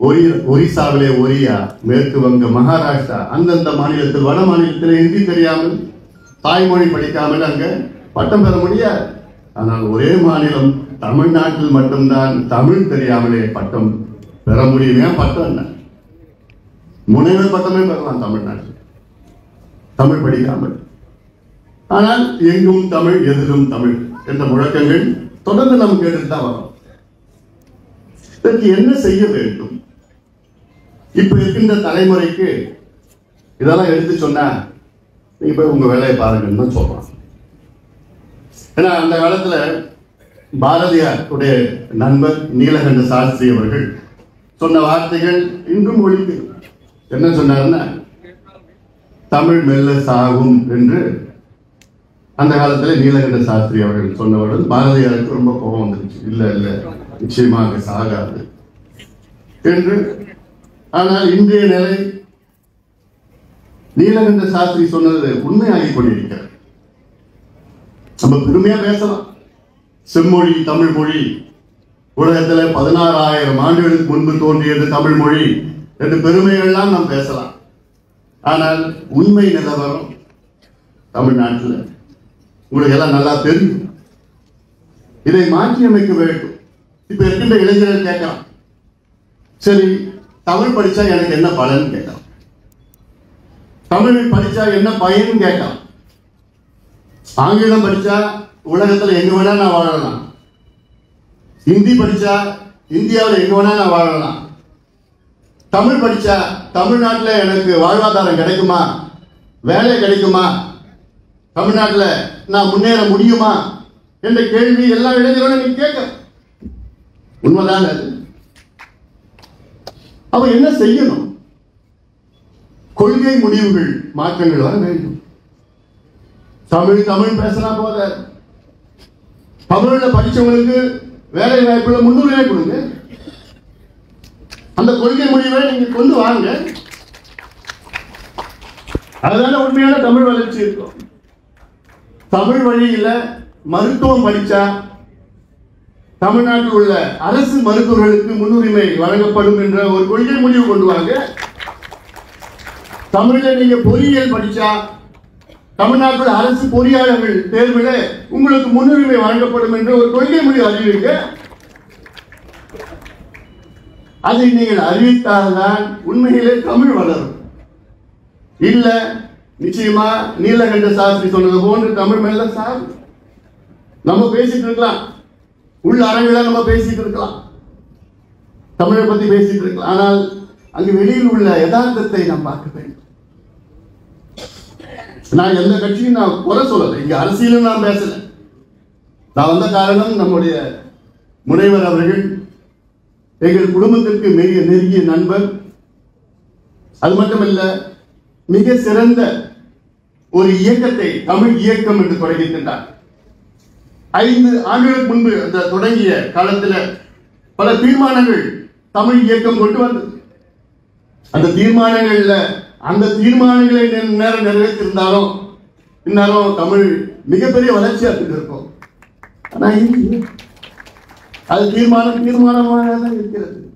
Worry ஒரிசாவிலே Oriya மேற்கு வங்க மகாராஷ்டிரா அந்தந்த மாநிலத்தில் வட மாநிலத்தில் ஹிந்தி தெரியாமல் தாய்மொழி படிக்காமல் அங்க பட்டம் பெற முடியாது ஆனால் ஒரே மாநிலம் தமிழ்நாட்டில் மட்டும்தான் தமிழ் தெரியாமலே பட்டம் பெற முடியும் ஏன் பட்டம் என்ன முனைவர் பட்டமே பெறலாம் தமிழ்நாட்டில் தமிழ் படிக்காமல் ஆனால் எங்கும் தமிழ் எதிலும் தமிழ் என்ற முழக்கங்கள் தொடர்ந்து நம்ம கேட்டுட்டு தான் வரோம் இதற்கு என்ன செய்ய வேண்டும் இப்ப இருக்கின்ற தலைமுறைக்கு இதெல்லாம் எடுத்து சொன்னா நீங்க போய் உங்க வேலையை பாருங்கன்னு தான் சொல்றான் ஏன்னா அந்த காலத்துல பாரதியார் உடைய நண்பர் நீலகண்ட சாஸ்திரி அவர்கள் சொன்ன வார்த்தைகள் இன்றும் ஒழிக்கு என்ன சொன்னாருன்னா தமிழ் மெல்ல சாகும் என்று அந்த காலத்துல நீலகண்ட சாஸ்திரி அவர்கள் சொன்னவுடன் பாரதியாருக்கு ரொம்ப கோபம் வந்துருச்சு இல்ல இல்ல நிச்சயமாக சாகாது என்று ஆனால் இன்றைய நிலை நீலகண்ட சாஸ்திரி சொன்னது உண்மையாகி கொண்டிருக்கிறது நம்ம பெருமையா பேசலாம் செம்மொழி தமிழ் மொழி உலகத்துல பதினாறாயிரம் ஆண்டுகளுக்கு முன்பு தோன்றியது தமிழ் மொழி என்று பெருமைகள்லாம் நாம் பேசலாம் ஆனால் உண்மை நிலவரம் தமிழ்நாட்டில் உங்களுக்கு எல்லாம் நல்லா தெரியும் இதை மாற்றி அமைக்க வேண்டும் இப்ப இருக்கின்ற இளைஞர்கள் கேட்கலாம் சரி தமிழ் படிச்சா எனக்கு என்ன பலன் கேட்கலாம் தமிழ் படிச்சா என்ன பயன் கேட்கலாம் ஆங்கிலம் படிச்சா உலகத்துல எங்க வேணா நான் வாழலாம் ஹிந்தி படிச்சா இந்தியாவில் எங்க வேணா நான் வாழலாம் தமிழ் படிச்சா தமிழ்நாட்டில் எனக்கு வாழ்வாதாரம் கிடைக்குமா வேலை கிடைக்குமா தமிழ்நாட்டில் நான் முன்னேற முடியுமா என்ற கேள்வி எல்லா இளைஞர்களும் நீ கேட்க உண்மைதான் அது அவ என்ன செய்யணும் கொள்கை முடிவுகள் மாற்றங்கள் வர வேண்டும் தமிழ் தமிழ் பேசினா போத தமிழ்ல படிச்சவங்களுக்கு வேலை வாய்ப்புல முன்னுரிமை கொடுங்க அந்த கொள்கை முடிவை நீங்க கொண்டு வாங்க அதுதானே உண்மையான தமிழ் வளர்ச்சி இருக்கும் தமிழ் வழியில மருத்துவம் படிச்சா தமிழ்நாட்டில் உள்ள அரசு மருத்துவர்களுக்கு முன்னுரிமை வழங்கப்படும் என்ற ஒரு கொள்கை முடிவு கொண்டு வாங்க தமிழ்ல நீங்க பொறியியல் படிச்சா தமிழ்நாட்டில் அரசு பொறியாளர்கள் தேர்வில் உங்களுக்கு முன்னுரிமை வழங்கப்படும் என்ற ஒரு கொள்கை முடிவு அறிவிங்க அதை நீங்கள் அறிவித்தால்தான் உண்மையிலே தமிழ் வளரும் இல்ல நிச்சயமா நீலகண்ட சாஸ்திரி சொன்னது போன்று தமிழ் மேல சார் நம்ம பேசிட்டு இருக்கலாம் உள்ள அரங்கில நம்ம பேசிட்டு இருக்கலாம் தமிழை பத்தி பேசிட்டு இருக்கலாம் ஆனால் அங்கு வெளியில் உள்ள யதார்த்தத்தை நாம் பார்க்க வேண்டும் நான் எந்த கட்சியும் நான் குறை சொல்லலை இங்க அரசியலும் நான் பேசல நான் வந்த காரணம் நம்முடைய முனைவர் அவர்கள் எங்கள் குடும்பத்திற்கு மிக நெருங்கிய நண்பர் அது மட்டுமல்ல மிக சிறந்த ஒரு இயக்கத்தை தமிழ் இயக்கம் என்று தொடங்கியிருக்கின்றார் ஐந்து ஆண்டுகளுக்கு முன்பு அந்த தொடங்கிய காலத்துல பல தீர்மானங்கள் தமிழ் இயக்கம் கொண்டு வந்தது அந்த தீர்மானங்கள்ல அந்த தீர்மானங்களை நே- நேரம் நிறைவேற்றிருந்தாலும் இந்நேரம் தமிழ் மிகப்பெரிய வளர்ச்சி அதுக்கு இருக்கும் ஆனா இல்லையே. அது தீர்மானம் தீர்மானமாக தான் இருக்கிறது